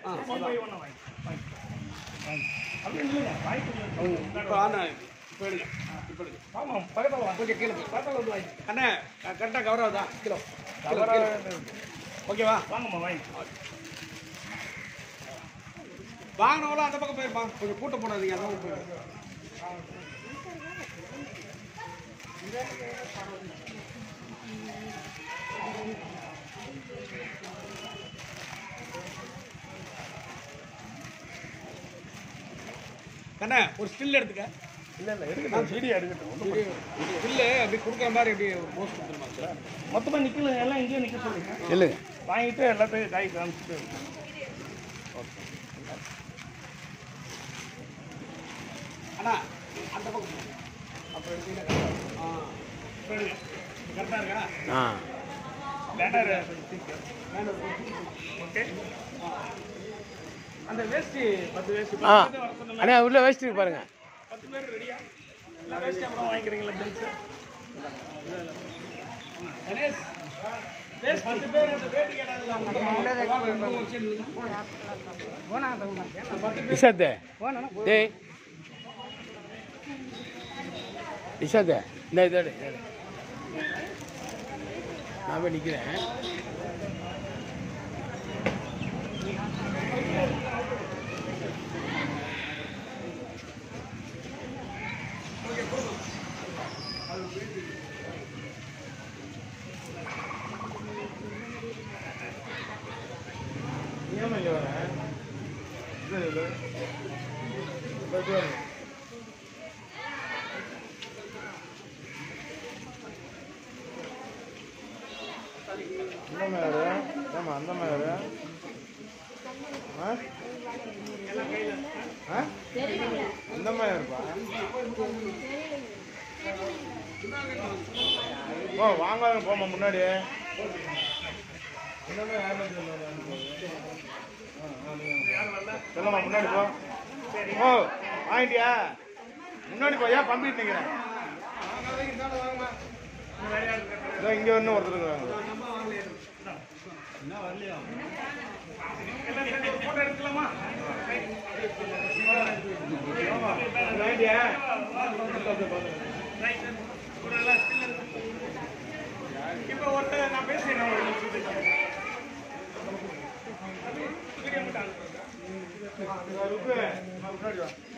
Ah, one by ஒன்னா வாங்கி வாங்கி வாங்கி அப்படியே இல்லைங்க வாங்கி இப்போ ஆனா இப்போ எடுங்க இப்போ எடுங்க ஆமாம் பக்கத்தில் வாங்க கொஞ்சம் கீழே போய். பக்கத்தில் வந்து வாங்கி அண்ணே கரெக்டாக கவர் ஆகுதா கிலோ கிலோ கவரா கிலோ. ஓகேவா வாங்கம்மா வாங்கி வாங்கினவங்களும் அந்த பக்கம் போயிருப்பா கொஞ்சம் கூட்டம் போடாதீங்க அந்த பக்கம் போயிரு கண்ணா ஒரு ஸ்டில் எடுத்துக்க இல்லை இல்லை எடுக்கட்டும் வீடியோ எடுக்கட்டும் ஒண்ணும் ஸ்டில்லு அப்படி கொடுக்குற மாதிரி அப்படி போஸ்ட் கொடுத்துருமா சார் மொத்தமாக நிற்கல எல்லாம் இங்கேயே நிற்க சொல்லுங்க இல்லைங்க வாங்கிட்டு எல்லாத்தையும் காய் காமிச்சிட்டு அண்ணா அந்த பக்கம் போ. அப்புறம் எடுத்தீங்கன்னா correct ஆ இருக்கும். ஆ இப்போ எடுங்க கரெக்டாக இருக்கா ஆ பேனர் வேண்டாம் ஓகே அந்த வேஷ்டி பத்து வேஷ்டி ஆ பத்து வர சொன்னேன் அண்ணா உள்ள வச்சுட்டு பாருங்க பத்து பேர் ரெடியா எல்லா வேஷ்டி அப்புறம் வாங்கிக்கிறீங்களா பெல்ஸ் கணேஷ் கணேஷ் பத்து பேர் அந்த வேட்டி கேட்டாங்க இஷாத்தே டேய் இஷாத்தே இந்த இதோட நான் போய் நிற்கிறேன் ஏமா இங்கே வரேன் இது இது இது இந்த மாதிரி ஏமா அந்த மாதிரி ஆ ஆ இந்த மாதிரி இருப்பா ஓ வாங்காத போமா முன்னாடி இந்த மாதிரி யாரும் சொல்லுமா முன்னாடி போ ஓ வாங்கிட்டியா முன்னாடி போ ஏன் பம்பிட்டு நிற்கிறேன் இதோ இங்கே ஒன்று ஒருத்தர் இருக்காங்க ஃபோட்டோ எடுக்கலாமா வாங்கிட்டியா இப்போ ஒருத்தர் நான் பேசுகிறேன் ஒரு நிமிஷத்துக்கு. வீடியோ மட்டும் அனுப்புங்க. ருக்கு முன்னாடி வா